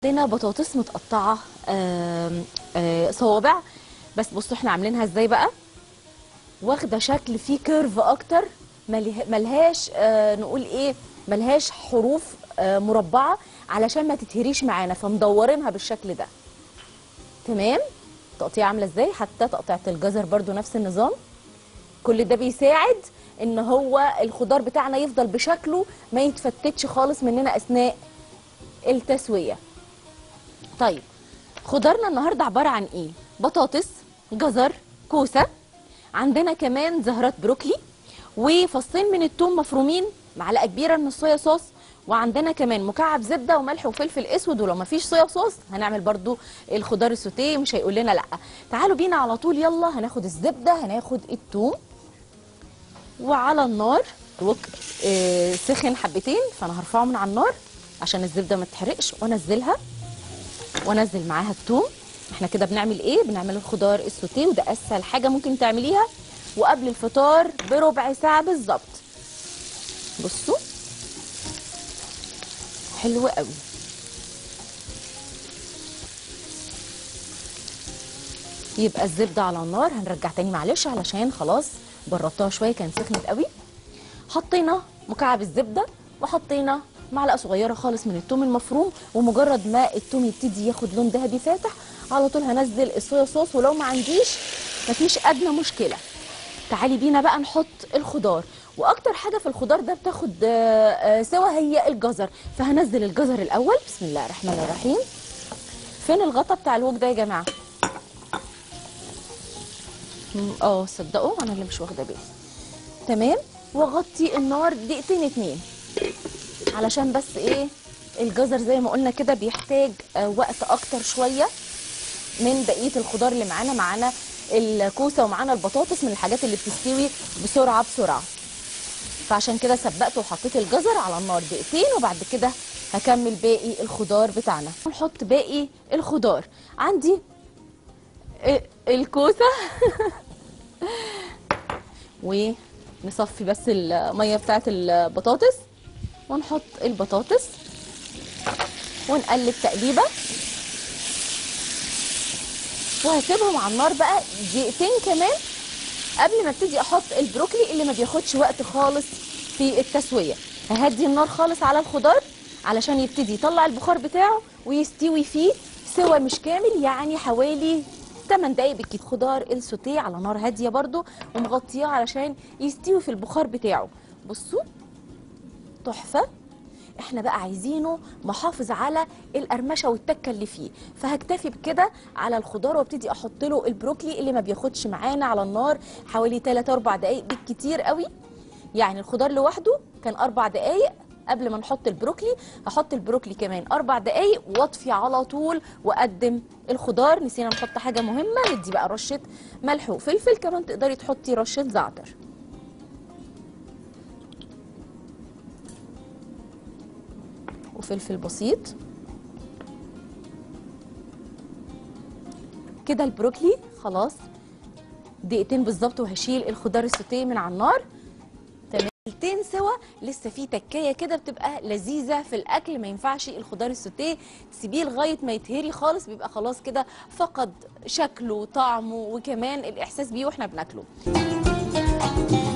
عندنا بطاطس متقطعه آم، آه، صوابع بس بصوا احنا عاملينها ازاي بقى واخده شكل فيه كيرف اكتر مله- ملهاش آه، نقول ايه ملهاش حروف آه، مربعه علشان ما تتهريش معانا فمدورينها بالشكل ده تمام تقطيع عامله ازاي حتى تقطيعه الجزر برضو نفس النظام كل ده بيساعد ان هو الخضار بتاعنا يفضل بشكله ما يتفتتش خالص مننا اثناء التسويه طيب خضارنا النهارده عباره عن ايه بطاطس جزر كوسه عندنا كمان زهرات بروكلي وفصين من الثوم مفرومين معلقه كبيره من الصويا صوص وعندنا كمان مكعب زبده وملح وفلفل اسود ولو ما فيش صويا صوص هنعمل برضو الخضار السوتيه مش هيقول لنا لا تعالوا بينا على طول يلا هناخد الزبده هناخد الثوم وعلى النار الوك آه، سخن حبتين فانا هرفعه من على النار عشان الزبده ما تحرقش وانزلها وانزل معاها الثوم احنا كده بنعمل ايه بنعمل الخضار السوتيه وده اسهل حاجه ممكن تعمليها وقبل الفطار بربع ساعه بالظبط بصوا حلو قوي يبقى الزبده على النار هنرجع تاني معلش علشان خلاص بردتها شويه كانت سخنت قوي حطينا مكعب الزبده وحطينا معلقه صغيره خالص من الثوم المفروم ومجرد ما الثوم يبتدي ياخد لون ذهبي فاتح على طول هنزل الصويا صوص ولو ما عنديش مفيش ادنى مشكله تعالي بينا بقى نحط الخضار واكتر حاجه في الخضار ده بتاخد آه، آه، سوا هي الجزر فهنزل الجزر الاول بسم الله الرحمن الرحيم فين الغطا بتاع الوك ده يا جماعه مم، اه صدقوا انا اللي مش واخده بالي تمام واغطي النار دقيقتين اتنين علشان بس ايه الجزر زي ما قلنا كده بيحتاج آه، وقت اكتر شويه من بقيه الخضار اللي معانا معانا الكوسه ومعانا البطاطس من الحاجات اللي بتستوي بسرعه بسرعه فعشان كده سبقت وحطيت الجزر على النار دقيقتين وبعد كده هكمل باقي الخضار بتاعنا نحط باقي الخضار عندي ال- الكوسه ونصفي بس الميه بتاعت البطاطس ونحط البطاطس ونقلب تقليبه وهسيبهم على النار بقى دقيقتين كمان قبل ما ابتدي احط البروكلي اللي ما بياخدش وقت خالص في التسويه ههدي النار خالص على الخضار علشان يبتدي يطلع البخار بتاعه ويستوي فيه سوا مش كامل يعني حوالي 8 دقايق بالكتير خضار السوتيه على نار هاديه برده ومغطياه علشان يستوي في البخار بتاعه بصوا تحفه احنا بقى عايزينه محافظ على القرمشه والتكه اللي فيه فهكتفي بكده على الخضار وابتدي احط له البروكلي اللي ما بياخدش معانا على النار حوالي 3 4 دقائق بالكتير قوي يعني الخضار لوحده كان اربع دقائق قبل ما نحط البروكلي هحط البروكلي كمان اربع دقائق واطفي على طول واقدم الخضار نسينا نحط حاجه مهمه ندي بقى رشه ملح وفلفل كمان تقدري تحطي رشه زعتر وفلفل بسيط كده البروكلي خلاص دقيقتين بالظبط وهشيل الخضار السوتيه من على النار تمام دقيقتين سوا لسه في تكايه كده بتبقى لذيذه في الاكل ما ينفعش الخضار السوتيه تسيبيه لغايه ما يتهري خالص بيبقى خلاص كده فقد شكله وطعمه وكمان الاحساس بيه واحنا بناكله